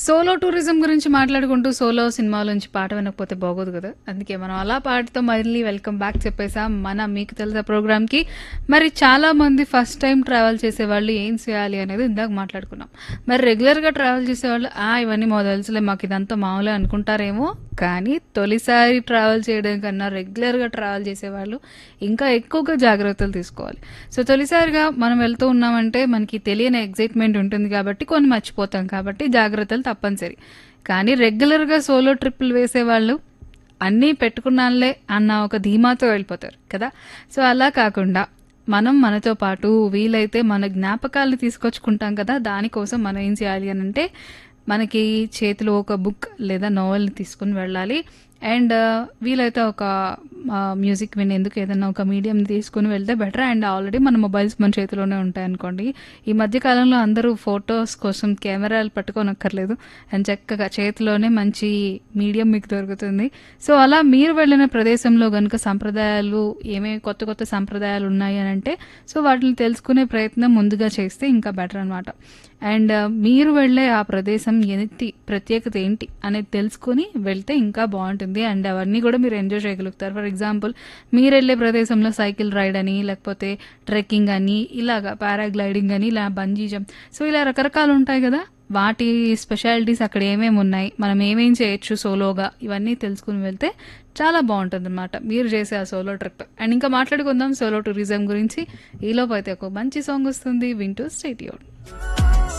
solo tourism గురించి మాట్లాడుకుంటూ solo సినిమాలోంచి పాట వినకపోతే బాగోదు కదా అందుకే మనం అలా పాటతో మళ్ళీ వెల్కమ్ బ్యాక్ చెప్పేసాం మన మీకు తెలుసా ప్రోగ్రామ్కి మరి చాలా మంది ఫస్ట్ టైం ట్రావెల్ చేసే వాళ్ళు ఏం చేయాలి అనేది ఇందాక మాట్లాడుకున్నాం మరి రెగ్యులర్గా ట్రావెల్ చేసేవాళ్ళు ఆ ఇవన్నీ మా తెలుసులే మాకు ఇదంతా మామూలే అనుకుంటారేమో కానీ తొలిసారి ట్రావెల్ చేయడం కన్నా రెగ్యులర్గా ట్రావెల్ చేసేవాళ్ళు ఇంకా ఎక్కువగా జాగ్రత్తలు తీసుకోవాలి సో తొలిసారిగా మనం వెళ్తూ ఉన్నామంటే మనకి తెలియని ఎగ్జైట్మెంట్ ఉంటుంది కాబట్టి కొన్ని మర్చిపోతాం కాబట్టి జాగ్రత్తలు తప్పనిసరి కానీ రెగ్యులర్గా సోలో ట్రిప్పులు వేసేవాళ్ళు అన్నీ పెట్టుకున్నానులే అన్న ఒక ధీమాతో వెళ్ళిపోతారు కదా సో అలా కాకుండా మనం మనతో పాటు వీలైతే మన జ్ఞాపకాలను తీసుకొచ్చుకుంటాం కదా దానికోసం మనం ఏం చేయాలి అని అంటే మనకి చేతిలో ఒక బుక్ లేదా నోవెల్ని తీసుకుని వెళ్ళాలి అండ్ వీలైతే ఒక మ్యూజిక్ వినేందుకు ఏదైనా ఒక మీడియం తీసుకుని వెళ్తే బెటర్ అండ్ ఆల్రెడీ మన మొబైల్స్ మన చేతిలోనే ఉంటాయి అనుకోండి ఈ మధ్య కాలంలో అందరూ ఫొటోస్ కోసం కెమెరాలు పట్టుకోనక్కర్లేదు అండ్ చక్కగా చేతిలోనే మంచి మీడియం మీకు దొరుకుతుంది సో అలా మీరు వెళ్ళిన ప్రదేశంలో కనుక సంప్రదాయాలు ఏమేమి కొత్త కొత్త సంప్రదాయాలు ఉన్నాయి అని అంటే సో వాటిని తెలుసుకునే ప్రయత్నం ముందుగా చేస్తే ఇంకా బెటర్ అనమాట అండ్ మీరు వెళ్ళే ఆ ప్రదేశం ఏంటి ప్రత్యేకత ఏంటి అనేది తెలుసుకుని వెళ్తే ఇంకా బాగుంటుంది అండ్ అవన్నీ కూడా మీరు ఎంజాయ్ చేయగలుగుతారు ఫర్ ఎగ్జాంపుల్ మీరు వెళ్ళే ప్రదేశంలో సైకిల్ రైడ్ అని లేకపోతే ట్రెక్కింగ్ అని ఇలాగా పారాగ్లైడింగ్ అని ఇలా బంజీ జంప్ సో ఇలా రకరకాలు ఉంటాయి కదా వాటి స్పెషాలిటీస్ అక్కడ ఏమేమి ఉన్నాయి మనం ఏమేం చేయొచ్చు సోలోగా ఇవన్నీ తెలుసుకుని వెళ్తే చాలా బాగుంటుంది అనమాట మీరు చేసే ఆ సోలో ట్రిప్ అండ్ ఇంకా మాట్లాడుకుందాం సోలో టూరిజం గురించి ఈలోపు అయితే ఒక మంచి సాంగ్ వస్తుంది వింటూ స్టేట్ యూన్